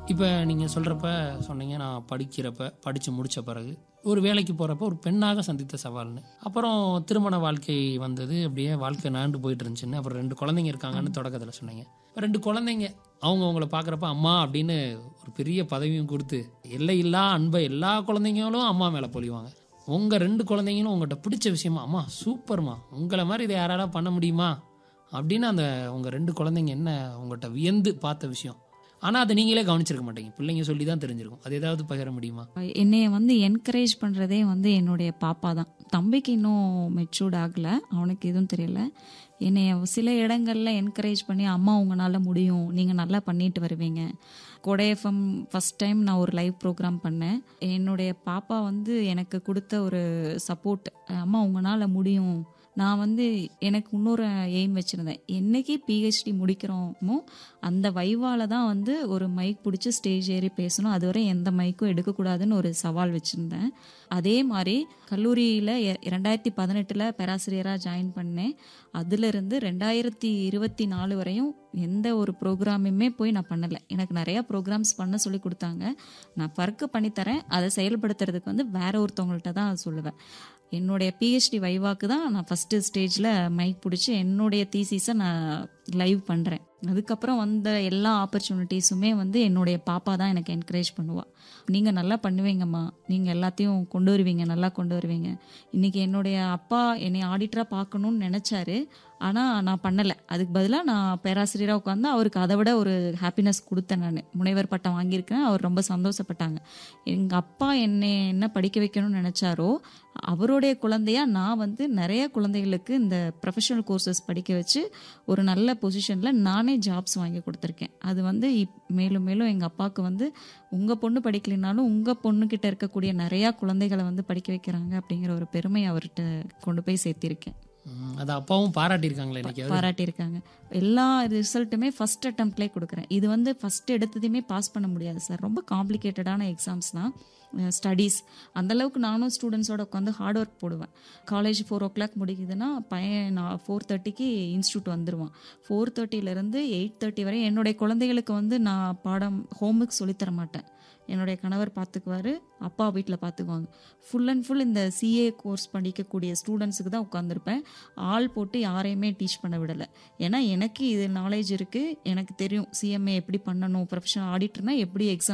இப்போ நீங்கள் சொல்கிறப்ப சொன்னீங்க நான் படிக்கிறப்ப படித்து முடித்த பிறகு ஒரு வேலைக்கு போகிறப்ப ஒரு பெண்ணாக சந்தித்த சவால்னு அப்புறம் திருமண வாழ்க்கை வந்தது அப்படியே வாழ்க்கை நாண்டு போயிட்டு இருந்துச்சுன்னு அப்புறம் ரெண்டு குழந்தைங்க இருக்காங்கன்னு தொடக்கத்தில் சொன்னீங்க ரெண்டு குழந்தைங்க அவங்க அவங்கள பார்க்குறப்ப அம்மா அப்படின்னு ஒரு பெரிய பதவியும் கொடுத்து எல்லையில்லா அன்பை எல்லா குழந்தைங்களும் அம்மா மேலே பொழிவாங்க உங்கள் ரெண்டு குழந்தைங்களும் உங்கள்கிட்ட பிடிச்ச விஷயமா அம்மா சூப்பர்மா உங்களை மாதிரி இதை யாரால பண்ண முடியுமா அப்படின்னு அந்த உங்கள் ரெண்டு குழந்தைங்க என்ன உங்கள்கிட்ட வியந்து பார்த்த விஷயம் ஆனால் அதை நீங்களே கவனிச்சிருக்க மாட்டீங்க பிள்ளைங்க சொல்லி தான் தெரிஞ்சிருக்கும் அது ஏதாவது பகிர முடியுமா என்னைய வந்து என்கரேஜ் பண்ணுறதே வந்து என்னுடைய பாப்பா தான் தம்பிக்கு இன்னும் மெச்சூர்ட் ஆகலை அவனுக்கு எதுவும் தெரியல என்னைய சில இடங்களில் என்கரேஜ் பண்ணி அம்மா உங்களால் முடியும் நீங்கள் நல்லா பண்ணிட்டு வருவீங்க கொடை எஃப்எம் ஃபஸ்ட் டைம் நான் ஒரு லைவ் ப்ரோக்ராம் பண்ணேன் என்னுடைய பாப்பா வந்து எனக்கு கொடுத்த ஒரு சப்போர்ட் அம்மா உங்களால் முடியும் நான் வந்து எனக்கு இன்னொரு எய்ம் வச்சுருந்தேன் என்னைக்கு பிஹெச்டி முடிக்கிறோமோ அந்த வைவால தான் வந்து ஒரு மைக் பிடிச்சி ஸ்டேஜ் ஏறி பேசணும் அதுவரை எந்த மைக்கும் எடுக்கக்கூடாதுன்னு ஒரு சவால் வச்சுருந்தேன் அதே மாதிரி கல்லூரியில் ரெண்டாயிரத்தி பதினெட்டில் பேராசிரியராக ஜாயின் பண்ணேன் அதிலிருந்து ரெண்டாயிரத்தி இருபத்தி நாலு வரையும் எந்த ஒரு ப்ரோக்ராமுமே போய் நான் பண்ணலை எனக்கு நிறையா ப்ரோக்ராம்ஸ் பண்ண சொல்லி கொடுத்தாங்க நான் ஒர்க்கு பண்ணித்தரேன் அதை செயல்படுத்துறதுக்கு வந்து வேற ஒருத்தவங்கள்ட்ட தான் சொல்லுவேன் என்னுடைய பிஹெச்டி வைவாக்கு தான் நான் ஃபஸ்ட்டு ஸ்டேஜில் மைக் பிடிச்சி என்னுடைய தீசிஸை நான் லைவ் பண்ணுறேன் அதுக்கப்புறம் வந்த எல்லா ஆப்பர்ச்சுனிட்டிஸுமே வந்து என்னுடைய பாப்பா தான் எனக்கு என்கரேஜ் பண்ணுவாள் நீங்கள் நல்லா பண்ணுவீங்கம்மா நீங்கள் எல்லாத்தையும் கொண்டு வருவீங்க நல்லா கொண்டு வருவீங்க இன்றைக்கி என்னுடைய அப்பா என்னை ஆடிட்டராக பார்க்கணுன்னு நினச்சாரு ஆனால் நான் பண்ணலை அதுக்கு பதிலாக நான் பேராசிரியராக உட்காந்து அவருக்கு அதை விட ஒரு ஹாப்பினஸ் கொடுத்தேன் நான் முனைவர் பட்டம் வாங்கியிருக்கேன் அவர் ரொம்ப சந்தோஷப்பட்டாங்க எங்கள் அப்பா என்னை என்ன படிக்க வைக்கணும்னு நினச்சாரோ அவருடைய குழந்தையா நான் வந்து நிறைய குழந்தைகளுக்கு இந்த ப்ரொஃபஷனல் கோர்சஸ் படிக்க வச்சு ஒரு நல்ல பொசிஷனில் நானே ஜாப்ஸ் வாங்கி கொடுத்துருக்கேன் அது வந்து இப் மேலும் மேலும் எங்கள் அப்பாவுக்கு வந்து உங்கள் பொண்ணு படிக்கலைனாலும் உங்கள் பொண்ணுக்கிட்ட இருக்கக்கூடிய நிறையா குழந்தைகளை வந்து படிக்க வைக்கிறாங்க அப்படிங்கிற ஒரு பெருமை அவர்கிட்ட கொண்டு போய் சேர்த்திருக்கேன் ம், அது அப்பாவும் பாராட்டியிருக்காங்களே இன்னைக்கு பாராட்டியிருக்காங்க எல்லா ரிசல்ட்டுமே ஃபர்ஸ்ட் அட்டம்ப்ட்லேயே கொடுக்குறேன் இது வந்து ஃபர்ஸ்ட் எடுத்ததையுமே பாஸ் பண்ண முடியாது சார் ரொம்ப காம்ப்ளிகேட்டடான எக்ஸாம்ஸ் தான் ஸ்டடீஸ் அந்தளவுக்கு நானும் ஸ்டூடெண்ட்ஸோட உட்காந்து ஹார்ட் ஒர்க் போடுவேன் காலேஜ் ஃபோர் ஓ கிளாக் முடிக்குதுன்னா பையன் நான் ஃபோர் தேர்ட்டிக்கு இன்ஸ்டியூட் வந்துடுவான் ஃபோர் தேர்ட்டிலேருந்து எயிட் தேர்ட்டி வரை என்னுடைய குழந்தைகளுக்கு வந்து நான் பாடம் ஹோம்ஒர்க் சொல்லித்தர மாட்டேன் என்னுடைய கணவர் பார்த்துக்குவாரு அப்பா வீட்டில் பார்த்துக்குவாங்க ஃபுல் அண்ட் ஃபுல் இந்த சிஏ கோர்ஸ் படிக்கக்கூடிய ஸ்டூடெண்ட்ஸுக்கு தான் உட்காந்துருப்பேன் ஆள் போட்டு யாரையுமே டீச் பண்ண விடலை ஏன்னா எனக்கு இது நாலேஜ் இருக்குது எனக்கு தெரியும் சிஎம்ஏ எப்படி பண்ணணும் ப்ரொஃபஷனல் ஆடிட்டர்னா எப்படி எக்ஸாம்